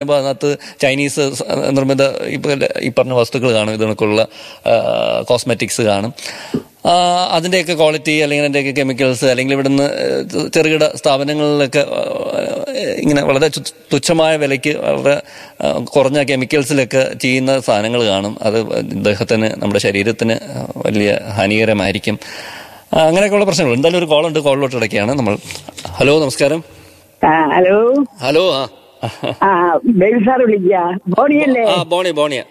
അപ്പോൾ അതിനകത്ത് ചൈനീസ് സ- നിർമ്മിത ഇപ്പോൾ ഈ പറഞ്ഞ വസ്തുക്കൾ കാണും ഇത് കണക്കുള്ള കോസ്മെറ്റിക്സ് കാണും ആ, അതിൻ്റെയൊക്കെ ക്വാളിറ്റി അല്ലെങ്കിൽ അതിൻ്റെയൊക്കെ കെമിക്കൽസ് അല്ലെങ്കിൽ ഇവിടുന്ന് ഏഹ്, ചെറുകിട സ്ഥാപനങ്ങളിലൊക്കെ ഏഹ്, ഇങ്ങനെ വളരെ തു- തുച്ഛമായ വിലയ്ക്ക് വളരെ ആ, കുറഞ്ഞ കെമിക്കൽസിലൊക്കെ ചെയ്യുന്ന സാധനങ്ങൾ കാണും അത് ഇദ്ദേഹത്തിന് നമ്മുടെ ശരീരത്തിന് വലിയ ഹാനികരമായിരിക്കും ആ, അങ്ങനെയൊക്കെയുള്ള പ്രശ്നങ്ങൾ എന്തായാലും ഒരു കോളുണ്ട് കോളിലോട്ട് ഇടയ്ക്കാണ് നമ്മൾ ഹലോ നമസ്കാരം ആ ഹലോ ഹലോ ആ ആ ബേബി സാർ വിളിക്കുക ബോണിയല്ലേ ആ ബോണി ബോണിയ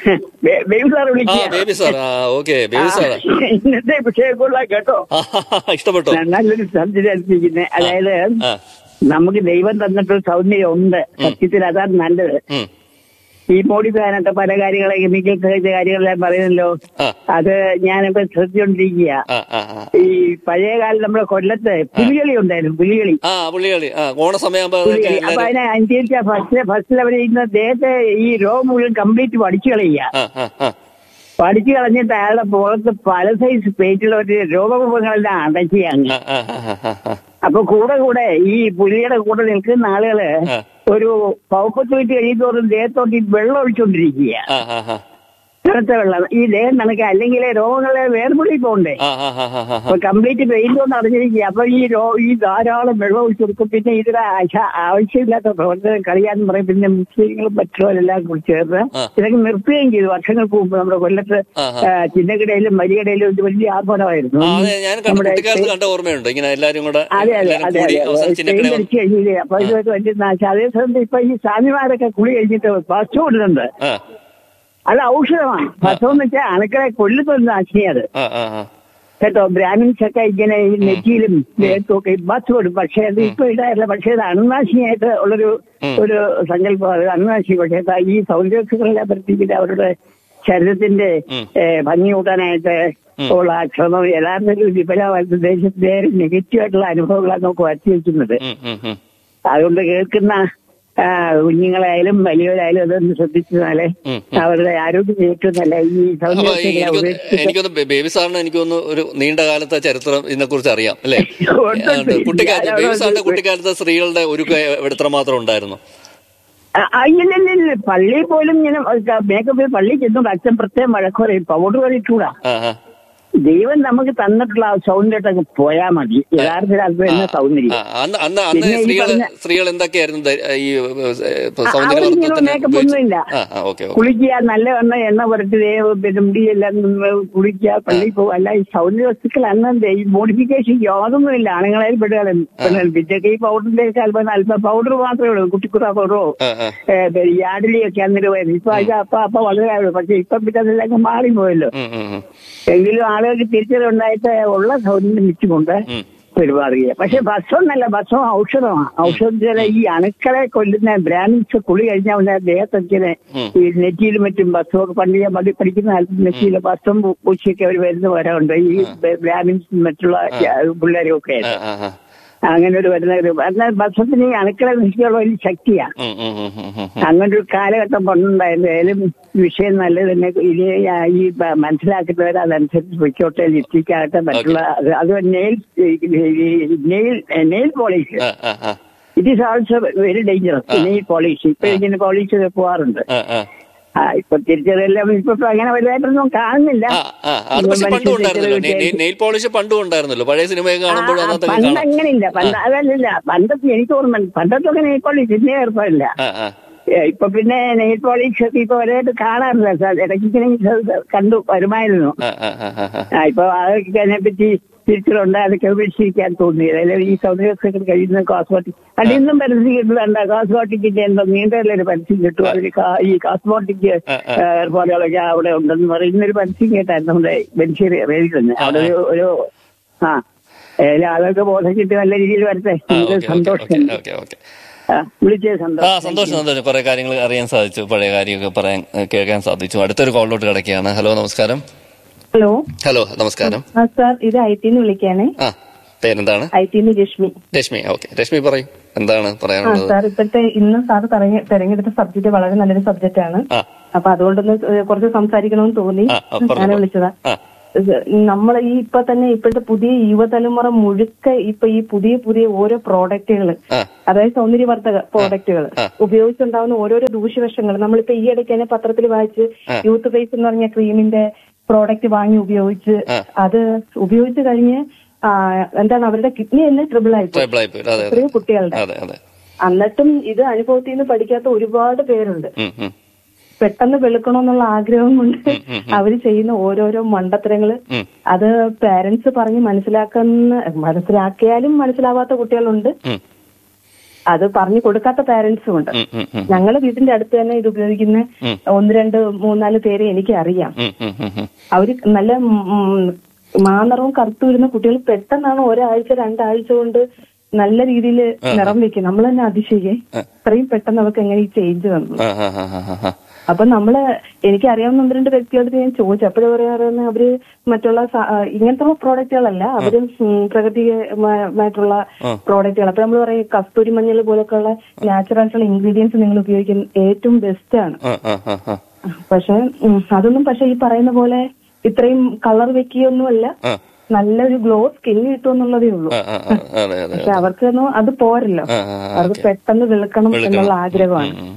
ബേ- ബേബി സാർ ആ വിളിക്കുക ബേബി സാർ ആ ഓക്കെ ബേബി സാർ ഇന്നത്തെ വിഷയക്കുള്ള കേട്ടോ ഇഷ്ടപ്പെട്ടോ ഞാൻ നല്ലൊരു സബ്ജക്റ്റ് എടുത്തിരിക്കുന്നത് അതായത് ആ നമുക്ക് ദൈവം തന്നിട്ടൊരു സൗന്ദര്യം ഉണ്ട് സത്യത്തിൽ അതാണ് നല്ലത് ഉം. ഈ മോഡി ഫാനൊക്കെ പല കാര്യങ്ങളെ കെമിക്കൽസ് കഴിച്ച കാര്യങ്ങളെല്ലാം പറയുന്നല്ലോ ആ അത് ഞാനിപ്പോ ശ്രദ്ധിച്ചോണ്ടിരിക്കുക ആ ആ ആ ഈ പഴയ കാലം നമ്മുടെ കൊല്ലത്ത് പുലികളി ഉണ്ടായിരുന്നു പുലികളി ആ പുള്ളികളി ആ ഓണ സമയമാകുമ്പോ അതൊക്കെ പുലികളി അപ്പൊ എല്ലാരും അതിനെ അനുസരിച്ച ഫസ്റ്റ് ഫസ്റ്റിൽ അവർ ഇന്ന് ദേഹത്തെ ഈ രോഗം മുഴുവൻ കംപ്ലീറ്റ് പഠിച്ചു കളയുക ആ ആ ആ പഠിച്ചു കളഞ്ഞിട്ട് അയാളുടെ പുറത്ത് പല സൈസ് പേറ്റുള്ള ഒരു രോഗമുഖങ്ങളെല്ലാം അടക്കി അങ്ങ് ആ ആ ആ ആ ആ അപ്പൊ കൂടെ കൂടെ ഈ പുലിയുടെ കൂടെ നിൽക്കുന്ന ആളുകള് ആ. ഒരു പൗപ്പത്ത് വീട്ട് കഴിയുന്നതോറും ദേഹത്തോട്ട് ഈ വെള്ളം ഒഴിച്ചുകൊണ്ടിരിക്കുക ആ ആ ആ തണുത്ത വെള്ളം ഈ ദേഹം നനയ്ക്കുക അല്ലെങ്കിൽ രോഗങ്ങളെ വേർപൊടി പോണ്ടേ ആ ആ ആ ആ ആ അപ്പൊ കംപ്ലീറ്റ് പെയിന്റ് കൊണ്ട് അടഞ്ഞിരിക്കുക അപ്പൊ ഈ രോ ഈ ധാരാളം വെള്ളം ഒഴിച്ചു കൊടുക്കും പിന്നെ ഇതിന് ആശ- ആവശ്യമില്ലാത്ത പ്രവർത്തനം കളിയാന്ന് പറയും പിന്നെ മുസ്ലിങ്ങളും മറ്റുള്ളവരെല്ലാം കൂടി ചേർന്ന് ആ. ഇതൊക്കെ നിർത്തുകയും ചെയ്തു വർഷങ്ങൾക്ക് മുമ്പ് നമ്മുടെ കൊല്ലത്ത് ആ, ആ. ആ, ചിന്നക്കടയിലും വലിയകടയിലും ഇത് വലിയ ആർഭാടമായിരുന്നു ആ അതെ ഞാൻ കണ്ട നമ്മുടെ കുട്ടിക്കാലത്ത് കണ്ട ഓർമ്മയുണ്ട് ഇങ്ങനെ എല്ലാരും കൂടെ അതെ അതെ എല്ലാരും അതെ കൂടി അവസാനം അതെ ചിന്നക്കട പെയിന്റ് അടിച്ച് കഴിഞ്ഞില്ലേ അപ്പൊ ഇതൊക്കെ വലിയ നാശം അതേസമയം ഇപ്പൊ ഈ സ്വാമിമാരൊക്കെ കുളി കഴിഞ്ഞിട്ട് ഭക്ഷണം ഇടുന്നുണ്ട് ആ അത് ഔഷധമാണ് ഭക്ഷണം എന്ന് വെച്ചാൽ അണുക്കളെ കൊല്ലുന്ന നാശിനി അത് ആ ആ ആ കേട്ടോ ബ്രാഹ്മിൻസ് ഒക്കെ ഇങ്ങനെ ഈ നെറ്റിയിലും ദേഹത്തും ഒക്കെ ബസ് കൊടുക്കും പക്ഷെ അത് ഇപ്പൊ ഇടാറില്ല പക്ഷെ അത് അണുനാശിനിയായിട്ട് ഉള്ളൊരു ഒരു സങ്കല്പം അത് അണുനാശി പക്ഷെ അത് ഈ സൗന്ദര്യങ്ങളെല്ലാം പ്രത്യേകിച്ച് അവരുടെ ശരീരത്തിന്റെ ഉം. ഏ, ഭംഗി കൂട്ടാനായിട്ട് ഉള്ള ശ്രമം യഥാർത്ഥത്തിൽ വിഫലമായിട്ട് ദേശത്തിന്റെ നെഗറ്റീവായിട്ടുള്ള അനുഭവങ്ങളാണ് നമുക്ക് വരുത്തി വെക്കുന്നത് ഉം, ഉം, ഉം. അതുകൊണ്ട് കേൾക്കുന്ന ആ, കുഞ്ഞുങ്ങളായാലും വലിയവരായാലും അതൊന്ന് ശ്രദ്ധിച്ചാലേ ഉം, അവരുടെ ആരോഗ്യം ഏറ്റവും നല്ല ഈ അപ്പൊ ഈ സൗന്ദര്യത്തെ എനിക്കൊന്ന് ഉപേക്ഷിച്ച് എനിക്കൊന്ന് ബേ- ബേബി സാറിന് എനിക്കൊന്ന് ഒരു നീണ്ട കാലത്തെ ചരിത്രം ഇതിനെ കുറിച്ച് അറിയാം അല്ലേ ഉണ്ട്, ഉണ്ട്. കുട്ടിക്കാലത്ത് ഞാൻ ബേബി സാറിന്റെ അവിടെ കുട്ടിക്കാലത്തെ സ്ത്രീകളുടെ ഒരു എത്ര മാത്രം ഉണ്ടായിരുന്നു ആ, ആ, ഇല്ല ഇല്ല ഇല്ല പള്ളിയിൽ പോലും ഇങ്ങനെ മേക്കപ്പ് പള്ളിയിൽ ചെന്നു അച്ഛൻ പ്രത്യേകം വഴക്ക് പറയും പൗഡർ കളിക്കൂടാ ആ ആ ദൈവം നമുക്ക് തന്നിട്ടുള്ള ആ സൗന്ദര്യത്തൊക്കെ പോയാ മതി യഥാർത്ഥത്തിൽ അത് തന്നെ ആ, സൗന്ദര്യം അന്ന് അന്ന് അന്ന് പിന്നെ ഈ സ്ത്രീകൾ പറഞ്ഞ- സ്ത്രീകൾ എന്തൊക്കെയായിരുന്നു ധ- ഈ ആ, സൗന്ദര്യവർദ്ധനത്തിന് അവരിങ്ങനെ മേക്കപ്പ് ഉപയോഗിച്ച- ഒന്നുമില്ല. ആ ആ ഓക്കെ ഓക്കെ കുളിക്കുക നല്ല എണ്ണ എണ്ണ പുരട്ടി ദേ- പിന്നെ മുടിയെല്ലാം നിന്ന് കുളിക്കുക പള്ളിയിൽ പോകും അല്ല ഈ സൗന്ദര്യ വസ്തുക്കൾ അന്ന് ഈ മോഡിഫിക്കേഷൻ യാതൊന്നുമില്ല ആണുങ്ങളായാലും പെണ്ണുകളും പെണ്ണുങ്ങളും പിന്നെ ഈ പൗഡറിന്റെ അല്പം അല്പം പൗഡർ മാത്രമേ ഉള്ളൂ കുട്ടിക്കുറ പൗഡറോ ആ ആ യാഡിലിയൊക്കെ അന്നേരം വരുന്നത് ഇപ്പൊ അത് അപ്പൊ അപ്പൊ വളരെ പക്ഷെ ഇപ്പൊ പിന്നെ അതെല്ലാം മാറിപ്പോയല്ലോ ഉം, ഉം, ഉം. എങ്കിലും ആളുകൾക്ക് തിരിച്ചറിവുണ്ടായിട്ട് ഉള്ള സൗന്ദര്യം വെച്ചുകൊണ്ട് ഉം. പെരുമാറുക പക്ഷെ ഭക്ഷണം നല്ല ഭക്ഷണം ഔഷധമാണ് ഔഷധത്തിലെ ഈ അണുക്കളെ കൊല്ലുന്ന ബ്രാൻഡ്സ് കുളി കഴിഞ്ഞാൽ ഉള്ള ദേഹത്തൊക്കെ ഉം. ഈ നെറ്റിയിലും മറ്റും ഭക്ഷണമൊക്കെ പണ്ട് ഞാൻ മതി പഠിക്കുന്ന കാലത്ത് നെറ്റിയിലെ ഭക്ഷണം പൂ- പൂച്ചയൊക്കെ അവർ വരുന്ന വരവുണ്ട് ഈ ബ്രാഹ്മിൻസ് മറ്റുള്ള പിള്ളേരും ഒക്കെ ആ ആ ആ അങ്ങനെ ഒരു വരുന്ന ഒരു എന്നാൽ ഭക്ഷണത്തിന് ഈ അണുക്കളെ നശിക്കാനുള്ള വലിയ ശക്തിയാണ് ഉം, ഉം, ഉം, ഉം, ഉം, ഉം. അങ്ങനെ ഒരു കാലഘട്ടം പണ്ടുണ്ടായിരുന്നു ഏതായാലും വിഷയം നല്ലത് തന്നെ ഇനി ഈ പ- മനസ്സിലാക്കുന്നവർ അതനുസരിച്ച് പൊയ്ക്കോട്ടെ ലിപ്സ്റ്റിക്കാകട്ടെ മറ്റുള്ള അത് അത് nail nail nail polish ah ah ah it is also very dangerous nail polish ഇപ്പൊ ഇങ്ങനെ പോളിഷ് പോവാറുണ്ട് ആ ആ ആ ഇപ്പൊ തിരിച്ചറിയെല്ലാം ഇപ്പൊ ഇപ്പൊ അങ്ങനെ വലുതായിട്ടൊന്നും കാണുന്നില്ല ആ, ആ, അത് പക്ഷെ മനുഷ്യൻ പണ്ടും ഉണ്ടായിരുന്നല്ലോ നെ- തിരിച്ചറിവ് നെ- നെയിൽ പോളിഷ് പണ്ടും ഉണ്ടായിരുന്നല്ലോ പഴയ സിനിമയൊക്കെ ആ, കാണുമ്പോൾ ആ, അതിനകത്തൊക്കെ പണ്ട് കാണാം അങ്ങനെയില്ല പണ്ട് അതല്ലല്ല പണ്ടത്തെ എനിക്ക് ഓർമ്മ പണ്ടത്തൊക്കെ നെയിൽ പോളിഷ് ഇന്നേ ഏർപ്പാടില്ല ആ ആ ഏ, ഇപ്പൊ പിന്നെ നെയിൽ പോളിഷ് ഒക്കെ ഇപ്പൊ ഒരേട്ട് കാണാറില്ല സാർ ഇടയ്ക്ക് ഇങ്ങനെ ഇത് കണ്ടു വരുമായിരുന്നു ആ ആ ആ ആ ആ ആ ഇപ്പൊ അതൊക്കെ അതിനെ പറ്റി തിരിച്ചിലുണ്ട് അതൊക്കെ ഉപേക്ഷിക്കാൻ തോന്നി അതായത് ഈ സൗന്ദര്യമൊക്കെ കഴിയുന്ന കോസ്മോട്ടിക് അതിന്നും പരസ്യം കിട്ടുന്നുണ്ട് കോസ്മോട്ടിക്കിന്റെ എന്തോ നീണ്ടൊരു പരസ്യം കിട്ടും അതിൽ ഈ കോസ്മോട്ടിക് ആ, ആ. ഏർപ്പാടുകളൊക്കെ അവിടെ ഉണ്ടെന്ന് പറയുന്നൊരു പരസ്യം കേട്ടായിരുന്നു നമ്മുടെ ബെൻഷീർ റേഡിയിൽ അവിടെ ഒരു ഒരു ആ ഏതായാലും ആളുകൾക്ക് ബോധം കിട്ടി നല്ല രീതിയിൽ വരട്ടെ ആ, എനിക്ക് ഓക്കെ, ഓക്കെ, സന്തോഷം ഓക്കെ, ഓക്കെ. ആ, വിളിച്ചത് ആ സന്തോഷം സന്തോഷം സന്തോഷം കുറെ കാര്യങ്ങൾ അറിയാൻ സാധിച്ചു പഴയ കാര്യമൊക്കെ പറയാൻ ഏഹ്, കേൾക്കാൻ സാധിച്ചു അടുത്തൊരു കോളിലോട്ട് കിടക്കുകയാണ് ഹലോ നമസ്കാരം ഹലോ ഹലോ നമസ്കാരം ആ സാർ ഇത് ഐ ടിന്ന് വിളിക്കാനേ ആ പേരെന്താണ് ഐ ടിന്ന് രശ്മി രശ്മി ഓക്കെ രശ്മി പറയൂ എന്താണ് ആ പറയാനുള്ളത് സാർ ഇപ്പോഴത്തെ ഇന്ന് സാർ തെരഞ്ഞെ- തെരഞ്ഞെടുത്ത സബ്ജക്ട് വളരെ നല്ലൊരു സബ്ജക്റ്റ് ആണ് ആ അപ്പൊ അതുകൊണ്ടൊന്ന് ഏഹ് കുറച്ച് സംസാരിക്കണമെന്ന് തോന്നി ആ, ആ, പറഞ്ഞോ. ഞാൻ വിളിച്ചതാ ആ നമ്മൾ ഈ ഇപ്പൊ തന്നെ ഇപ്പോഴത്തെ പുതിയ യുവതലമുറ മുഴുക്ക ഇപ്പൊ ഈ പുതിയ പുതിയ ഓരോ പ്രോഡക്റ്റുകൾ ആ. അതായത് സൗന്ദര്യവർദ്ധക പ്രോഡക്റ്റുകൾ ആ. ഉപയോഗിച്ചുണ്ടാവുന്ന ഓരോരോ ദൂഷ്യവശങ്ങൾ നമ്മളിപ്പോ ഈ ഇടയ്ക്ക് തന്നെ പത്രത്തിൽ വായിച്ച് ആ. യൂത്ത് ഫേസ് എന്ന് പറഞ്ഞ ക്രീമിന്റെ പ്രോഡക്റ്റ് വാങ്ങി ഉപയോഗിച്ച് ആ. അത് ഉപയോഗിച്ച് കഴിഞ്ഞ് ആ, എന്താണ് അവരുടെ കിഡ്നി തന്നെ ട്രിബിൾ ആയി പോയി. ട്രൈബിൾ ആയി പോയി അതെ എത്രയോ അതെ കുട്ടികളുടെ അതെ അതെ എന്നിട്ടും ഇത് അനുഭവത്തിൽ നിന്ന് പഠിക്കാത്ത ഒരുപാട് പേരുണ്ട് ഉം, ഉം, പെട്ടെന്ന് വെളുക്കണമെന്നുള്ള ആഗ്രഹം കൊണ്ട് അവര് ചെയ്യുന്ന ഓരോരോ മണ്ടത്തരങ്ങള് ഉം. അത് പാരന്റ്സ് പറഞ്ഞ് മനസ്സിലാക്കുന്ന മനസ്സിലാക്കിയാലും മനസ്സിലാവാത്ത കുട്ടികളുണ്ട് ഉം, അത് പറഞ്ഞു കൊടുക്കാത്ത പാരന്റ്സും ഉണ്ട് ഉം, ഉം, ഉം, ഞങ്ങളെ വീടിന്റെ അടുത്ത് തന്നെ ഇത് ഉപയോഗിക്കുന്ന ഉം. ഒന്ന് രണ്ട് മൂന്നാല് പേരെ എനിക്ക് അറിയാം ഉം, ഉം, ഉം, ഉം. അവര് നല്ല ഉം, മാനറവും കറുത്തു വരുന്ന കുട്ടികൾ പെട്ടെന്നാണ് ഒരാഴ്ച രണ്ടാഴ്ച കൊണ്ട് നല്ല രീതിയിൽ നിറം വെക്കും നമ്മൾ തന്നെ അതിശയേ ഇത്രയും പെട്ടെന്ന് അവർക്ക് എങ്ങനെ ഈ ചേഞ്ച് വന്നു ആ, ആ, ആ, ആ, ആ. അപ്പൊ നമ്മള് എനിക്ക് അറിയാവുന്ന ഒന്ന് രണ്ട് വ്യക്തികളോട് ഞാൻ ചോദിച്ചു അപ്പോഴും പറയാറുണ്ട് അവര് മറ്റുള്ള സ- ആ, ഇങ്ങനത്തെ പ്രോഡക്റ്റുകളല്ല അവര് ഉം, പ്രകൃതിമായിട്ടുള്ള പ്രോഡക്റ്റുകൾ അപ്പൊ നമ്മൾ പറയും കസ്തൂരി മഞ്ഞൾ പോലൊക്കെയുള്ള നാച്ചുറൽ ആയിട്ടുള്ള ഇൻഗ്രീഡിയൻസ് നിങ്ങൾ ഉപയോഗിക്കുന്ന ഏറ്റവും ബെസ്റ്റ് ആണ് ആ, ആ, ആ, ആ. പക്ഷെ ഉം, അതൊന്നും പക്ഷെ ഈ പറയുന്ന പോലെ ഇത്രയും കളർ വെക്കുകയൊന്നുമല്ല ആ, നല്ലൊരു ഗ്ലോ സ്കിൻ കിട്ടുമെന്നുള്ളതേ ഉള്ളൂ ആ, ആ, ആ, അതെ അതെ പക്ഷെ അവർക്കൊന്നും അത് പോരല്ലോ ആ, ആ, ആ, അവർക്ക് പെട്ടെന്ന് വെളുക്കണം എന്നുള്ള ആഗ്രഹമാണ് ഉം.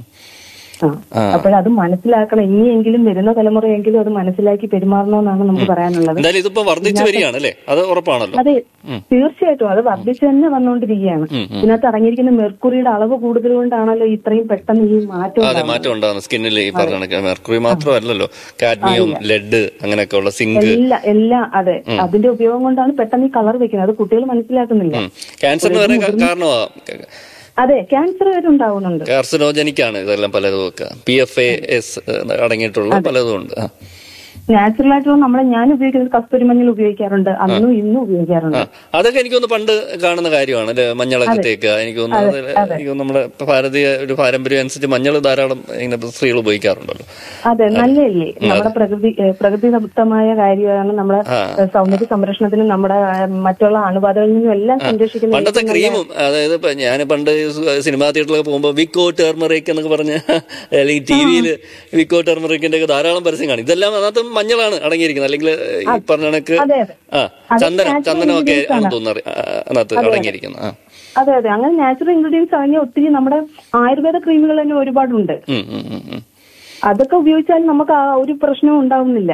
ആ. അപ്പോഴത് മനസ്സിലാക്കണം ഇനിയെങ്കിലും വരുന്ന തലമുറയെങ്കിലും അത് മനസ്സിലാക്കി പെരുമാറണമെന്നാണ് നമുക്ക് പറയാനുള്ളത് എന്തായാലും ഇതിപ്പോ വർദ്ധിച്ചു വരികയാണ് അല്ലേ അത് ഉറപ്പാണല്ലോ അതെ തീർച്ചയായിട്ടും അത് വർദ്ധിച്ചു തന്നെ വന്നുകൊണ്ടിരിക്കുകയാണ് ഇതിനകത്ത് അടങ്ങിയിരിക്കുന്ന മെർക്കുറിയുടെ അളവ് കൂടുതൽ കൊണ്ടാണല്ലോ ഇത്രയും പെട്ടെന്ന് ഈ മാറ്റം അതെ ഉണ്ടാവുന്നത്. മാറ്റം ഉണ്ടാകുന്നു സ്കിന്നിൽ ഈ പറഞ്ഞ കണക്ക് മെർക്കുറി മാത്രമല്ലല്ലോ കാഡ്മിയം ലെഡ് അങ്ങനെയൊക്കെ ഉള്ള സിങ്ക് എല്ലാ എല്ലാം അതെ അതിന്റെ ഉപയോഗം കൊണ്ടാണ് പെട്ടെന്ന് ഈ കളർ വെക്കുന്നത് അത് കുട്ടികൾ മനസ്സിലാക്കുന്നില്ല ക്യാൻസറിന് വരെ കാ- കാരണമാകാം അതെ ക്യാൻസർ വരെ ഉണ്ടാവുന്നുണ്ട് കാർസിനോജനിക് ആണ് ഇതെല്ലാം പലതും ഒക്കെ പി എഫ് എ എസ് അടങ്ങിയിട്ടുള്ള പലതും ഉണ്ട് ആ. നാച്ചുറൽ ആയിട്ടുള്ള നമ്മളെ ഞാൻ ഉപയോഗിക്കുന്നത് കസ്തൂരി മഞ്ഞൾ ഉപയോഗിക്കാറുണ്ട് അന്നും ഇന്നും ഉപയോഗിക്കാറുണ്ട് അതൊക്കെ എനിക്കൊന്ന് പണ്ട് കാണുന്ന കാര്യമാണ് അല്ലെ മഞ്ഞളൊക്കെ തേക്കുക എനിക്ക് തോന്നുന്നു അത് എനിക്ക് തോന്നുന്നു നമ്മുടെ ഭാരതീയ ഒരു പാരമ്പര്യം അനുസരിച്ച് മഞ്ഞൾ ധാരാളം ഇങ്ങനെ സ്ത്രീകൾ ഉപയോഗിക്കാറുണ്ടല്ലോ അതെ നല്ലല്ലേ നമ്മുടെ പ്രകൃതി ഏഹ് പ്രകൃതിദത്തമായ കാര്യമാണ് നമ്മുടെ ഏഹ് സൗന്ദര്യ സംരക്ഷണത്തിനും നമ്മുടെ ഏഹ് മറ്റുള്ള അണുബാധകളിൽ നിന്നും എല്ലാം സംരക്ഷിക്കുന്ന പണ്ടത്തെ ക്രീമും അതായത് ഇപ്പൊ ഞാൻ പണ്ട് സിനിമാ തിയേറ്ററിലൊക്കെ പോകുമ്പോൾ വിക്കോ ടെർമറിക് എന്നൊക്കെ പറഞ്ഞ് അല്ലെങ്കിൽ ടി വിയിൽ വിക്കോ ടെർമറിക്കിന്റെ ഒക്കെ ധാരാളം പരസ്യം കാണും ഇതെല്ലാം അതിനകത്ത് മഞ്ഞളാണ് അടങ്ങിയിരിക്കുന്നത് അല്ലെങ്കിൽ ഈ പറഞ്ഞ കണക്ക് അതെ, അതെ. ആ അത് ചന്ദനം natural ചന്ദനമൊക്കെ ingredients ആണ് ആണ്. തോന്നുന്നത് ആ, അതിനകത്ത് അടങ്ങിയിരിക്കുന്നത് ആ അതെ അതെ അങ്ങനെ നാച്ചുറൽ ഇൻഗ്രീഡിയൻസ് അടങ്ങിയ ഒത്തിരി നമ്മുടെ ആയുർവേദ ക്രീമുകൾ തന്നെ ഒരുപാടുണ്ട് ഉം, ഉം, ഉം, ഉം. അതൊക്കെ ഉപയോഗിച്ചാൽ നമുക്ക് ആ ഒരു പ്രശ്നവും ഉണ്ടാവുന്നില്ല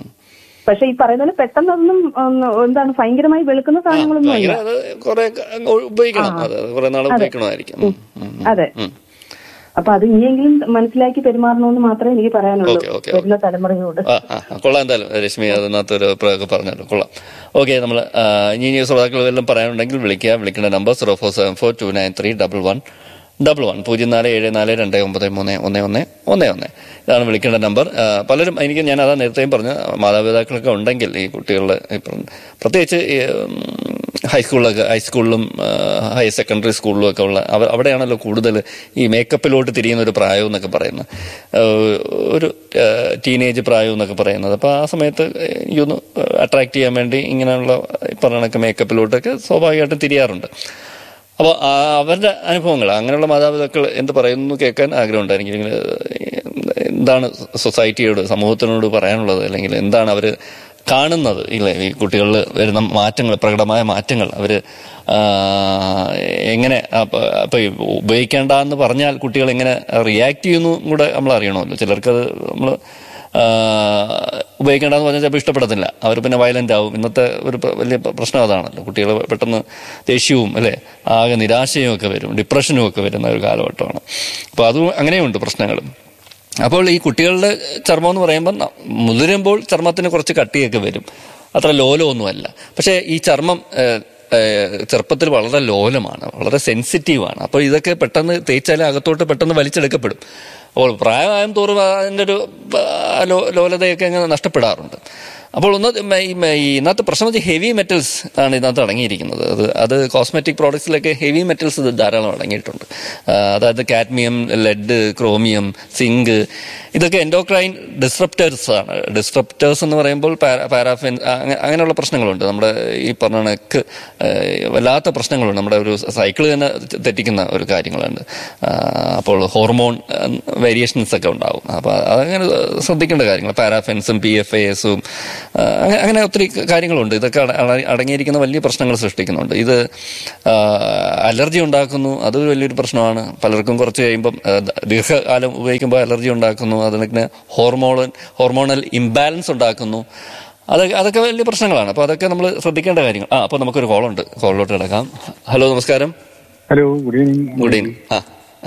പക്ഷെ ഈ പറയുന്ന പോലെ പെട്ടെന്ന് അതൊന്നും ഉം, എന്താണ് ഭയങ്കരമായി വെളുക്കുന്ന സാധനങ്ങളൊന്നും അല്ല ഭയങ്കര അത് കുറെ ഉപയോഗിക്കണം അത് കുറെ നാൾ ഉപയോഗിക്കണമായിരിക്കും ഉം, ഉം, ഉം. അതെ ഉം. അപ്പൊ അത് ഇനിയെങ്കിലും മനസ്സിലാക്കി പെരുമാറണമെന്ന് മാത്രമേ എനിക്ക് പറയാനുള്ളൂ ഓക്കെ, ഓക്കെ, വരുന്ന തലമുറയോട് ആ ആ ആ, കൊള്ളാം എന്തായാലും രശ്മി അതിനകത്ത് ഒരു പ്രയോഗം പറഞ്ഞല്ലോ കൊള്ളാം ഓക്കെ നമ്മൾ ഇനി ഇനി ശ്രോതാക്കൾ വല്ലതും പറയാനുണ്ടെങ്കിൽ വിളിക്കുക വിളിക്കേണ്ട number zero four seven four two nine three double one double one പൂജ്യം നാല് ഏഴ് നാല് രണ്ട് ഒമ്പത് മൂന്ന് ഒന്ന് ഒന്ന് ഒന്ന് ഒന്ന് ഇതാണ് വിളിക്കേണ്ട നമ്പർ ആ, പലരും എനിക്ക് ഞാൻ അതാ നേരത്തെയും പറഞ്ഞു മാതാപിതാക്കളൊക്കെ ഉണ്ടെങ്കിൽ ഈ കുട്ടികളുടെ ഈ പറഞ്ഞ- പ്രത്യേകിച്ച് ഈ, ഉം, ഹൈസ്കൂളിലൊക്കെ ഹൈസ്കൂളിലും ആ, ഹയർ സെക്കൻഡറി സ്കൂളിലും ഒക്കെ ഉള്ള അവ- അവിടെയാണല്ലോ കൂടുതൽ ഈ മേക്കപ്പിലോട്ട് തിരിയുന്ന ഒരു പ്രായം എന്നൊക്കെ പറയുന്നത് ആ, ഒരു ടീനേജ് പ്രായം എന്നൊക്കെ പറയുന്നത് അപ്പോൾ ആ സമയത്ത് എനിക്കൊന്ന് അട്രാക്ട് ചെയ്യാൻ വേണ്ടി ഇങ്ങനെയുള്ള ഈ പറഞ്ഞ കണക്ക് മേക്കപ്പിലോട്ടൊക്കെ സ്വാഭാവികമായിട്ടും തിരിയാറുണ്ട് അപ്പോൾ അവരുടെ അനുഭവങ്ങൾ അങ്ങനെയുള്ള മാതാപിതാക്കൾ എന്ത് പറയുന്നു കേൾക്കാൻ ആഗ്രഹമുണ്ട് എനിക്ക് എന്താണ് സൊസൈറ്റിയോട് സമൂഹത്തിനോട് പറയാനുള്ളത് അല്ലെങ്കിൽ എന്താണ് അവർ കാണുന്നത് ഇല്ലേ ഈ കുട്ടികളിൽ വരുന്ന മാറ്റങ്ങൾ പ്രകടമായ മാറ്റങ്ങൾ അവർ എങ്ങനെ അപ്പോൾ ഉപയോഗിക്കേണ്ട എന്ന് പറഞ്ഞാൽ കുട്ടികൾ എങ്ങനെ റിയാക്ട് ചെയ്യുന്നു കൂടെ നമ്മൾ അറിയണമല്ലോ ചിലർക്കത് നമ്മൾ ഉപയോഗിക്കേണ്ടെന്ന് പറഞ്ഞാൽ ചിലപ്പോൾ ഇഷ്ടപ്പെടത്തില്ല അവർ പിന്നെ വയലന്റ് ആവും ഇന്നത്തെ ഒരു പ്ര- വലിയ പ്ര- പ്രശ്നം അതാണല്ലോ കുട്ടികൾ പെട്ടെന്ന് ദേഷ്യവും അല്ലേ ആകെ നിരാശയും ഒക്കെ വരും ഡിപ്രഷനും ഒക്കെ വരുന്ന ഒരു കാലഘട്ടമാണ് അപ്പോൾ അതും അങ്ങനെയുണ്ട് പ്രശ്നങ്ങളും അപ്പോൾ ഈ കുട്ടികളുടെ ചർമ്മം എന്ന് പറയുമ്പോൾ ന- മുതിരുമ്പോൾ ചർമ്മത്തിന് കുറച്ച് കട്ടിയൊക്കെ വരും അത്ര ലോലമൊന്നുമല്ല പക്ഷേ ഈ ചർമ്മം ഏഹ്, ഏഹ്, ചെറുപ്പത്തിൽ വളരെ ലോലമാണ് വളരെ സെൻസിറ്റീവാണ് അപ്പോൾ ഇതൊക്കെ പെട്ടെന്ന് തേച്ചാൽ അകത്തോട്ട് പെട്ടെന്ന് വലിച്ചെടുക്കപ്പെടും അപ്പോൾ പ്രായമായും തോറും അതിൻ്റെ ഒരു ആ, ലോ- ലോലതയൊക്കെ അങ്ങ് നഷ്ടപ്പെടാറുണ്ട് അപ്പോൾ ഒന്ന് ഈ ഈ ഇന്നത്തെ പ്രശ്നം വെച്ചാൽ ഹെവി മെറ്റൽസ് ആണ് ഇതിനകത്ത് അടങ്ങിയിരിക്കുന്നത് അത് അത് കോസ്മെറ്റിക് പ്രോഡക്ട്സിലൊക്കെ ഹെവി മെറ്റൽസ് ഇത് ധാരാളം അടങ്ങിയിട്ടുണ്ട് ആ, അതായത് കാഡ്മിയം ലെഡ് ക്രോമിയം സിങ്ക് ഇതൊക്കെ എൻഡോക്രൈൻ ഡിസ്റപ്റ്റേഴ്സ് ആണ് ഡിസ്റപ്റ്റേഴ്സ് എന്ന് പറയുമ്പോൾ പാര- പാരാഫിൻ അങ്ങ- അങ്ങനെയുള്ള പ്രശ്നങ്ങളുണ്ട് നമ്മുടെ ഈ പറഞ്ഞ കണക്ക് ഏഹ്, വല്ലാത്ത പ്രശ്നങ്ങളുണ്ട് നമ്മുടെ ഒരു സൈക്കിൾ തന്നെ തെറ്റിക്കുന്ന ഒരു കാര്യങ്ങളുണ്ട് ആ, അപ്പോൾ ഹോർമോൺ വേരിയേഷൻസ് ഒക്കെ ഉണ്ടാവും അപ്പോൾ അതങ്ങനെ ശ്രദ്ധിക്കേണ്ട കാര്യങ്ങൾ പാരാഫിൻസും പി എഫ് എസും ആ, അങ്ങ- അങ്ങനെ ഒത്തിരി കാര്യങ്ങളുണ്ട് ഇതൊക്കെ അട- അട- അടങ്ങിയിരിക്കുന്ന വലിയ പ്രശ്നങ്ങൾ സൃഷ്ടിക്കുന്നുണ്ട് ഇത് ആ, അലർജി ഉണ്ടാക്കുന്നു അത് വലിയൊരു പ്രശ്നമാണ് പലർക്കും കുറച്ച് കഴിയുമ്പം ആ, ദ- ദീർഘകാലം ഉപയോഗിക്കുമ്പോൾ അലർജി ഉണ്ടാക്കുന്നു അതിന് ഹോർമോൺ ഹോർമോണൽ ഇംബാലൻസ് ഉണ്ടാക്കുന്നു അതൊക്കെ അതൊക്കെ വലിയ പ്രശ്നങ്ങളാണ് അപ്പോൾ അതൊക്കെ നമ്മൾ ശ്രദ്ധിക്കേണ്ട കാര്യങ്ങൾ ആ അപ്പോൾ നമുക്കൊരു കോളുണ്ട് കോളിലോട്ട് കിടക്കാം ഹലോ നമസ്കാരം hello good evening good evening ആ